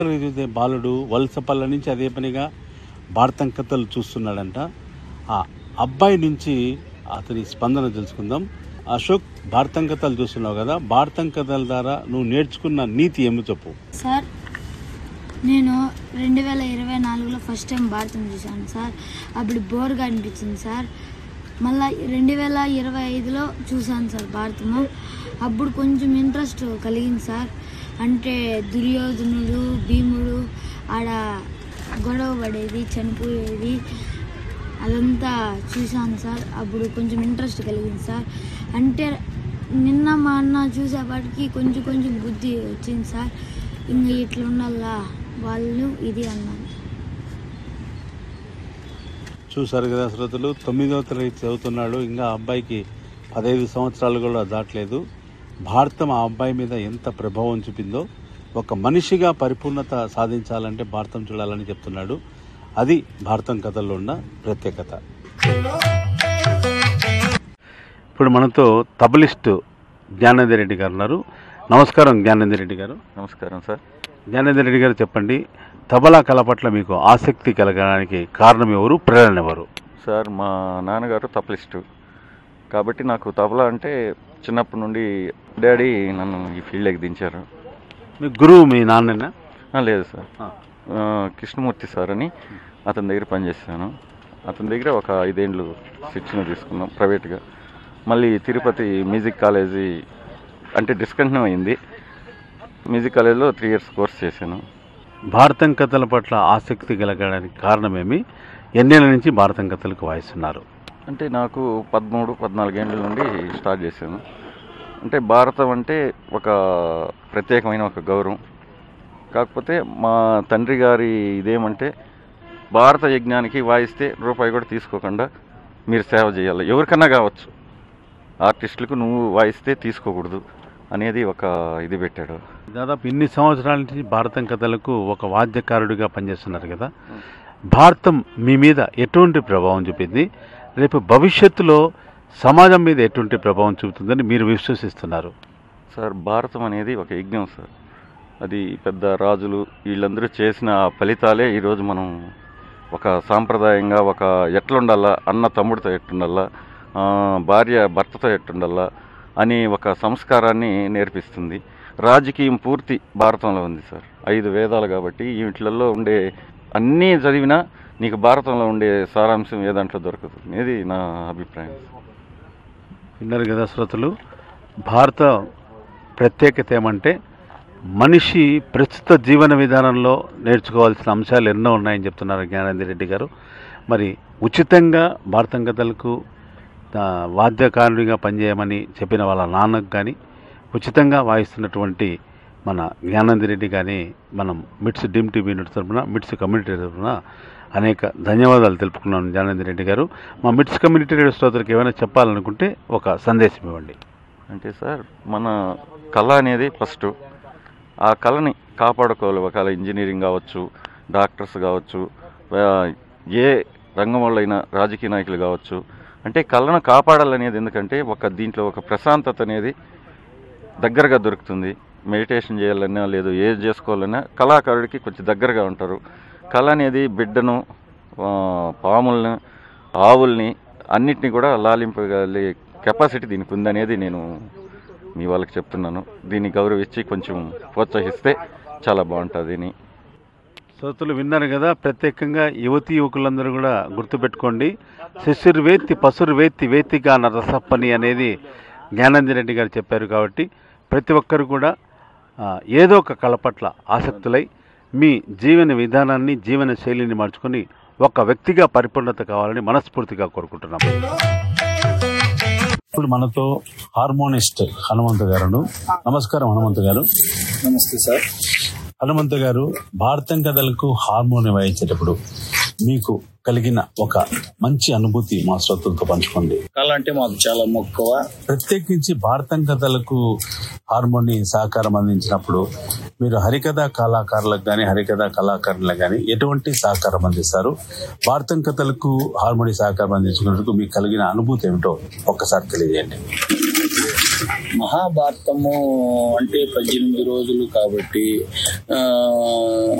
ఇదే బాలుడు వలసపల్ల నుంచి అదే పనిగా భారతం కథలు చూస్తున్నాడంట ఆ అబ్బాయి నుంచి అతని స్పందన తెలుసుకుందాం అశోక్ భారతం కథలు చూస్తున్నావు కదా భారతం కథల ద్వారా నువ్వు నేర్చుకున్న నీతి ఏమి చెప్పు సార్ నేను రెండు వేల ఇరవై నాలుగులో ఫస్ట్ టైం భారతం చూశాను సార్ అప్పుడు బోర్గా అనిపించింది సార్ మళ్ళా రెండు వేల ఇరవై ఐదులో చూశాను సార్ భారతము అప్పుడు కొంచెం ఇంట్రెస్ట్ కలిగింది సార్ అంటే దుర్యోధనుడు భీముడు ఆడ గొడవ పడేది చనిపోయేది అదంతా చూశాను సార్ అప్పుడు కొంచెం ఇంట్రెస్ట్ కలిగింది సార్ అంటే నిన్న మా అన్న చూసేపాటికి కొంచెం కొంచెం బుద్ధి వచ్చింది సార్ ఇంకా ఇట్లా ఉండాలా వాళ్ళు ఇది అన్నాను చూశారు కదా శ్రోతలు తొమ్మిదవ తరగతి చదువుతున్నాడు ఇంకా ఆ అబ్బాయికి పదహైదు సంవత్సరాలు కూడా దాటలేదు భారతం ఆ అబ్బాయి మీద ఎంత ప్రభావం చూపిందో ఒక మనిషిగా పరిపూర్ణత సాధించాలంటే భారతం చూడాలని చెప్తున్నాడు అది భారతం కథల్లో ఉన్న ప్రత్యేకత ఇప్పుడు మనతో తబలిస్ట్ జ్ఞానేంద్ర రెడ్డి గారు ఉన్నారు నమస్కారం జ్ఞానేంద్ర రెడ్డి గారు నమస్కారం సార్ జ్ఞానేంద్ర రెడ్డి గారు చెప్పండి తబలా కళ పట్ల మీకు ఆసక్తి కలగడానికి కారణం ఎవరు ప్రేరణ ఎవరు సార్ మా నాన్నగారు తబలిస్టు కాబట్టి నాకు తబలా అంటే చిన్నప్పటి నుండి డాడీ నన్ను ఈ ఫీల్డ్లోకి దించారు మీ గురువు మీ నాన్ననా ఆ, లేదు సార్ ఆ. ఆ, కృష్ణమూర్తి సార్ అని అతని దగ్గర పనిచేశాను అతని దగ్గర ఒక ఐదేండ్లు శిక్షణ తీసుకున్నాం ప్రైవేట్గా మళ్ళీ తిరుపతి మ్యూజిక్ కాలేజీ అంటే డిస్కంటిన్యూ అయింది మ్యూజిక్ కాలేజీలో త్రీ ఇయర్స్ కోర్స్ చేశాను భారతం కథల పట్ల ఆసక్తి కలగడానికి కారణమేమి ఎన్నేళ్ళ నుంచి భారతం కథలకు వాయిస్తున్నారు అంటే నాకు పదమూడు పద్నాలుగేండ్ల నుండి స్టార్ట్ చేశాను అంటే భారతం అంటే ఒక ప్రత్యేకమైన ఒక గౌరవం కాకపోతే మా తండ్రి గారి ఇదేమంటే భారత యజ్ఞానికి వాయిస్తే రూపాయి కూడా తీసుకోకుండా మీరు సేవ చేయాలి ఎవరికన్నా కావచ్చు ఆర్టిస్టులకు నువ్వు వాయిస్తే తీసుకోకూడదు అనేది ఒక ఇది పెట్టాడు దాదాపు ఇన్ని సంవత్సరాల నుంచి భారతం కథలకు ఒక వాద్యకారుడిగా పనిచేస్తున్నారు కదా భారతం మీ మీద ఎటువంటి ప్రభావం చూపింది రేపు భవిష్యత్తులో సమాజం మీద ఎటువంటి ప్రభావం చూపుతుందని మీరు విశ్వసిస్తున్నారు సార్ భారతం అనేది ఒక యజ్ఞం సార్ అది పెద్ద రాజులు వీళ్ళందరూ చేసిన ఆ ఫలితాలే ఈరోజు మనం ఒక సాంప్రదాయంగా ఒక ఎట్లుండాలా అన్న తమ్ముడితో ఎట్లుండాలా ఆ, భార్య భర్తతో ఎట్లుండాలా అని ఒక సంస్కారాన్ని నేర్పిస్తుంది రాజకీయం పూర్తి భారతంలో ఉంది సార్ ఐదు వేదాలు కాబట్టి వీటిలలో ఉండే అన్నీ చదివినా నీకు భారతంలో ఉండే సారాంశం ఏ దాంట్లో దొరుకుతుంది అనేది నా అభిప్రాయం విన్నారు కదా శ్రోతలు భారత ప్రత్యేకత ఏమంటే మనిషి ప్రస్తుత జీవన విధానంలో నేర్చుకోవాల్సిన అంశాలు ఎన్నో ఉన్నాయని చెప్తున్నారు జ్ఞానేంద్ర రెడ్డి గారు మరి ఉచితంగా భారతం కథలకు ఆ, వాద్యకారుడిగా పనిచేయమని చెప్పిన వాళ్ళ నాన్నకు కానీ ఉచితంగా వాయిస్తున్నటువంటి మన జ్ఞానంద రెడ్డి కానీ మనం మిట్స్ డిమ్ టీవీ యూనిట్ తరఫున మిట్స్ కమ్యూనిటీ తరఫున అనేక ధన్యవాదాలు తెలుపుకున్నాను జ్ఞానేంద్ర రెడ్డి గారు మా మిట్స్ కమ్యూనిటీ రేడియో శ్రోతలకు ఏమైనా చెప్పాలనుకుంటే ఒక సందేశం ఇవ్వండి అంటే సార్ మన కళ అనేది ఫస్ట్ ఆ కళని కాపాడుకోవాలి ఒకవేళ ఇంజనీరింగ్ కావచ్చు డాక్టర్స్ కావచ్చు ఆ, ఏ రంగం వాళ్ళైనా రాజకీయ నాయకులు కావచ్చు అంటే కళను కాపాడాలనేది ఎందుకంటే ఒక దీంట్లో ఒక ప్రశాంతత అనేది దగ్గరగా దొరుకుతుంది మెడిటేషన్ చేయాలన్నా లేదు ఏది చేసుకోవాలన్నా కళాకారుడికి కొంచెం దగ్గరగా ఉంటారు కళ అనేది బిడ్డను ఆ, పాముల్ని ఆవుల్ని అన్నిటిని కూడా లాలింపగలి కెపాసిటీ దీనికి ఉందనేది నేను మీ వాళ్ళకి చెప్తున్నాను దీన్ని గౌరవించి కొంచెం ప్రోత్సహిస్తే చాలా బాగుంటుంది అని శ్రోతలు విన్నారు కదా ప్రత్యేకంగా యువతి యువకులందరూ కూడా గుర్తుపెట్టుకోండి శిశురు వేత్తి పసురు వేత్తి వేత్తిగా రసప్పని అనేది జ్ఞానంద రెడ్డి గారు చెప్పారు కాబట్టి ప్రతి ఒక్కరు కూడా ఆ, ఏదో ఒక కళ పట్ల ఆసక్తులై మీ జీవన విధానాన్ని జీవన శైలిని మార్చుకొని ఒక వ్యక్తిగా పరిపూర్ణత కావాలని మనస్ఫూర్తిగా కోరుకుంటున్నాం ఇప్పుడు మనతో హార్మోనిస్ట్ హనుమంత్ గారు నమస్కారం హనుమంత్ గారు నమస్తే సార్ హనుమంత్ గారు భారతం కథలకు హార్మోనియం వాయించేటప్పుడు మీకు కలిగిన ఒక మంచి అనుభూతి మా శ్రోతలతో పంచుకోండి కళ అంటే మాకు చాలా మక్కువ ప్రత్యేకించి భారతం కథలకు హార్మోని సహకారం అందించినప్పుడు మీరు హరికథ కళాకారులకు కానీ హరికథ కళాకారులకు కానీ ఎటువంటి సహకారం అందిస్తారు భారతం కథలకు హార్మోని సహకారం అందించుకున్నందుకు మీకు కలిగిన అనుభూతి ఏమిటో ఒక్కసారి తెలియజేయండి మహాభారతము అంటే పద్దెనిమిది రోజులు కాబట్టి ఆ,